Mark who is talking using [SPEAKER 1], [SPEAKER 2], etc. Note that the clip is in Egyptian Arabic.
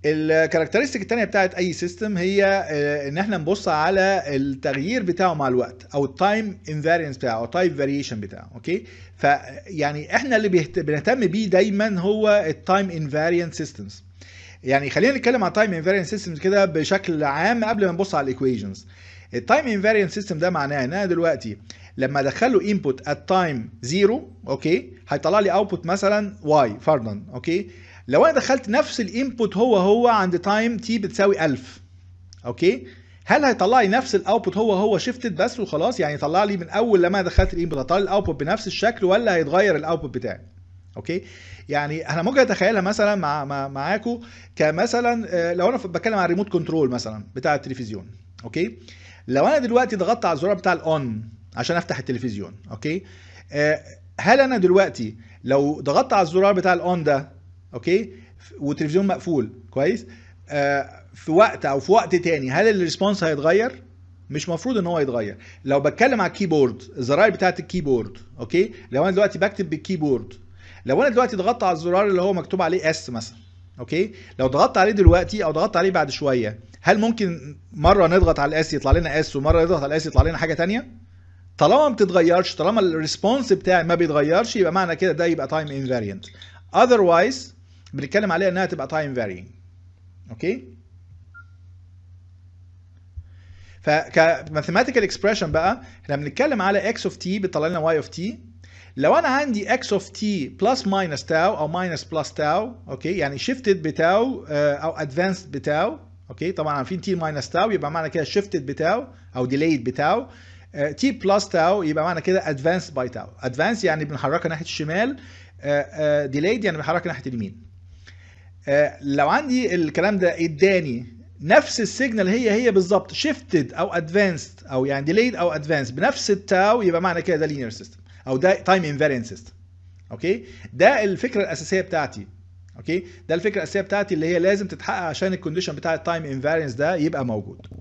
[SPEAKER 1] الكاركترستيك الثانيه بتاعت اي سيستم هي آه، ان احنا نبص على التغيير بتاعه مع الوقت او التايم انفارينس بتاعه او تايم فاريشن بتاعه اوكي فيعني احنا اللي بيهت- بنهتم بيه دايما هو التايم انفارينت سيستمز يعني خلينا نتكلم عن تايم انفارينت سيستمز كده بشكل عام قبل ما نبص على الايكويشنز التايم انفارينت سيستم ده معناه ان انا دلوقتي لما ادخله انبوت ات تايم زيرو اوكي هيطلع لي اوتبوت مثلا واي فرضا اوكي لو انا دخلت نفس الانبوت هو هو عند تايم تي بتساوي 1000 اوكي هل هيطلع لي نفس الاوتبوت هو هو شيفتد بس وخلاص يعني يطلع لي من اول لما دخلت الانبوت هيطلع لي الاوتبوت بنفس الشكل ولا هيتغير الاوتبوت بتاعي اوكي يعني انا ممكن اتخيلها مثلا مع, مع معاكم كمثلا آه، لو انا بتكلم عن ريموت كنترول مثلا بتاع التلفزيون اوكي لو انا دلوقتي ضغطت على الزرار بتاع الاون عشان افتح التلفزيون اوكي آه، هل انا دلوقتي لو ضغطت على الزرار بتاع الاون ده اوكي والتلفزيون مقفول كويس آه، في وقت او في وقت تاني هل الريسبونس هيتغير مش مفروض ان هو يتغير لو بتكلم على الكيبورد الزراير بتاعت الكيبورد اوكي لو انا دلوقتي بكتب بالكيبورد لو انا دلوقتي ضغطت على الزرار اللي هو مكتوب عليه اس مثلا اوكي لو ضغطت عليه دلوقتي او ضغطت عليه بعد شويه هل ممكن مره نضغط على الاس يطلع لنا اس ومره نضغط على الاس يطلع لنا حاجه تانية طالما ما بتتغيرش طالما الريسبونس بتاعي ما بيتغيرش يبقى معنى كده ده يبقى تايم انفاريانت اذروايز بنتكلم عليها انها تبقى تايم فارينج اوكي فكماثيماتيكال اكسبريشن بقى احنا بنتكلم على اكس اوف تي بتطلع لنا واي اوف تي لو انا عندي اكس اوف تي بلس ماينس تاو او ماينس بلس تاو اوكي يعني شيفتد بتاو آه، او ادفانسد بتاو اوكي طبعا عارفين تي ماينس تاو يبقى معنى كده شيفتد بتاو او ديليد بتاو تي بلس تاو يبقى معنى كده ادفانس باي تاو ادفانس يعني بنحركها ناحيه الشمال ديليد يعني بنحركها ناحيه اليمين آه، لو عندي الكلام ده اداني نفس السيجنال هي هي بالظبط شيفتد او ادفانسد او يعني ديليد او ادفانس بنفس التاو يبقى معنى كده ده لينير سيستم او ده تايم انفاريانت سيستم اوكي ده الفكره الاساسيه بتاعتي اوكي ده الفكره الاساسيه بتاعتي اللي هي لازم تتحقق عشان الكونديشن بتاع التايم انفاريانس ده يبقى موجود